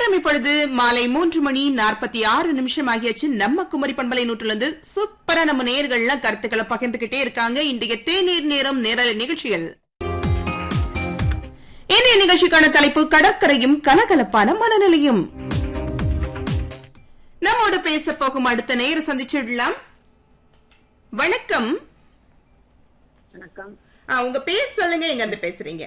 நேரம் இப்பொழுது மாலை மூன்று மணி நாற்பத்தி ஆறு நிமிஷம் ஆகியாச்சு நம்ம குமரி பண்பலை நூற்றிலிருந்து சூப்பரா நம்ம நேர்கள்லாம் கருத்துக்களை பகிர்ந்துகிட்டே இருக்காங்க இன்றைய தேநீர் நேரம் நேரலை நிகழ்ச்சிகள் இன்றைய நிகழ்ச்சிக்கான தலைப்பு கடற்கரையும் கலகலப்பான மனநிலையும் நம்மோடு பேச போகும் அடுத்த நேர சந்திச்சிடலாம் வணக்கம் வணக்கம் ஆ, உங்க பேர் சொல்லுங்க எங்க இருந்து பேசுறீங்க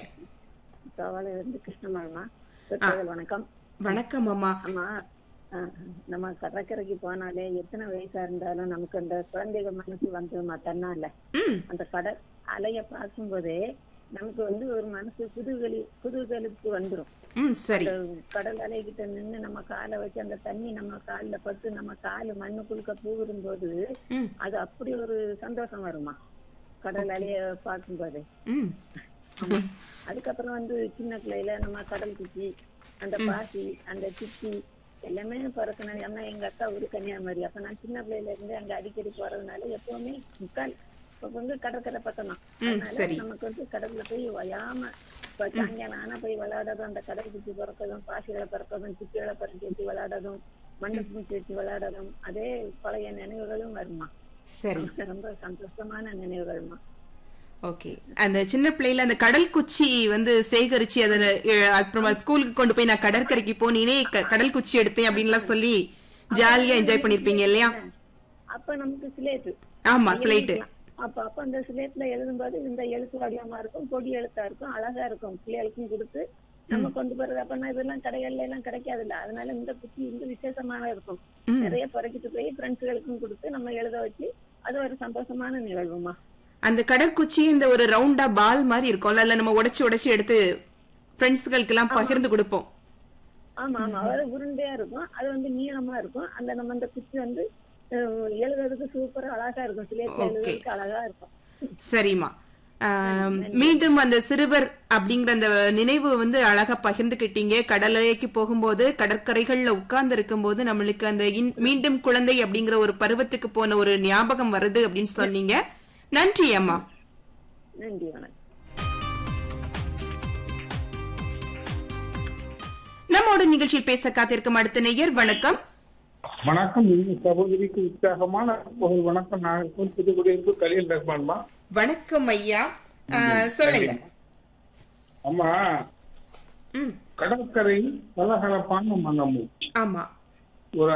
தவால இருந்து கிருஷ்ணமாமா பிற்பகல் வணக்கம் வணக்கம் அம்மா ஆமா அஹ், நம்ம கடற்கரைக்கு போனாலே எத்தனை வயசா இருந்தாலும் நமக்கு அந்த குழந்தைகள் மனசு வந்துமா தன்னால ம் அந்த கடல் அலைய பார்க்கும்போதே நமக்கு வந்து ஒரு மனசு குதூகலி குதூகலிப்பு வந்துரும் ம் சரி அந்த கடல் அலைகிட்ட நின்னு நம்ம காலை வச்சு அந்த தண்ணி நம்ம கால்ல பட்டு நம்ம காலு மண்ணுக்குள்க பூவிடும் போது ம் அது அப்படி ஒரு சந்தோஷம் வருமா கடல் அலைய பார்க்கும்போது ம் ஆமா. அதுக்கப்புறம் வந்து சின்ன பிள்ளையில நம்ம கடல் குச்சி அந்த பாசி அந்த சிப்பி எல்லாமே பறக்கணும் ஏன்னா எங்க அக்கா ஒரு கன்னியாகுமரி அப்ப நான் சின்ன பிள்ளையில இருந்து அங்க அடிக்கடி போறதுனால எப்பவுமே முக்கால் இப்ப வந்து கடற்கரை பக்கம் தான் ம், அதனால சரி. நமக்கு வந்து கடல்ல போய் வயாம இப்ப சாயங்காலம் ஆனா போய் விளையாடுறதும் அந்த கடல் குச்சி பறக்கிறதும் பாசிகளை பறக்கிறதும் சிப்பிகளை பறக்க வச்சு விளையாடுறதும் மண்ணு பூச்சி வச்சு விளையாடுறதும் அதே பழைய நினைவுகளும் வருமா சரி ரொம்ப சந்தோஷமான நினைவுகள்மா ஓகே அந்த சின்ன பிள்ளையில அந்த கடல் குச்சி வந்து சேகரிச்சு அதை அஹ், அப்புறமா ஸ்கூலுக்கு கொண்டு போய் நான் கடற்கரைக்கு போனேனே க- கடல் குச்சி எடுத்தேன் அப்படின்லாம் சொல்லி ஜாலியா என்ஜாய் பண்ணிருப்பீங்க இல்லையா அப்ப நமக்கு சிலேட்டு ஆமா ஸ்லைட்டு அப்ப அப்ப அந்த சிலேட்ல எழுதும்போது இந்த எழுத்து வடிவமா இருக்கும் பொடி எழுத்தா இருக்கும் அழகா இருக்கும் பிள்ளைகளுக்கும் கொடுத்து நம்ம கொண்டு போறது அப்ப இதெல்லாம் கடைகள்ல எல்லாம் கிடைக்காது இல்ல அதனால இந்த குச்சி வந்து விசேஷமான இருக்கும் ம். நிறைய பறக்கிட்டு போய் ஃப்ரெண்ட்ஸுகளுக்கும் கொடுத்து நம்ம எழுத வச்சு அது ஒரு சந்தோஷமான நிகழ்வுமா அந்த கடற்குச்சி இந்த ஒரு ரவுண்டா பால் மாதிரி இருக்கும்ல அதுல நம்ம உடைச்சு உடைச்சு எடுத்து ஃப்ரெண்ட்ஸ்களுக்கு எல்லாம் பகிர்ந்து கொடுப்போம் ஆமா ஆமா அது உருண்டையா இருக்கும் அது வந்து நீளமா இருக்கும் அந்த நம்ம அந்த குச்சி வந்து அஹ், எழுதுறதுக்கு சூப்பரா அழகா இருக்கும் சிலேட்ல Okay. எழுதுறதுக்கு அழகா இருக்கும் சரிம்மா ஆம், மீண்டும் அந்த சிறுவர் அப்படிங்கிற அந்த நினைவு வந்து அழகா பகிர்ந்துக்கிட்டீங்க கடலைக்கு போகும்போது கடற்கரைகள்ல உட்கார்ந்து இருக்கும்போது நம்மளுக்கு அந்த இன்- மீண்டும் குழந்தை அப்படிங்கிற ஒரு பருவத்துக்கு போன ஒரு ஞாபகம் வருது அப்படின்னு சொன்னீங்க நன்றி அம்மா நன்றி வணக்கம் நம்மோட நிகழ்ச்சியில் பேச காத்திருக்கும் அடுத்த நேயர் வணக்கம் வணக்கம் இந்த சகோதரிக்கு உற்சாகமான புகழ் வணக்கம் நான் புதுக்குடியிருப்பு கலியல் ரஹ்மான்மா வணக்கம் ஐயா ஆ, சொல்லுங்க அம்மா ம் கடற்கரை கலகலப்பான மனமும் ஆமா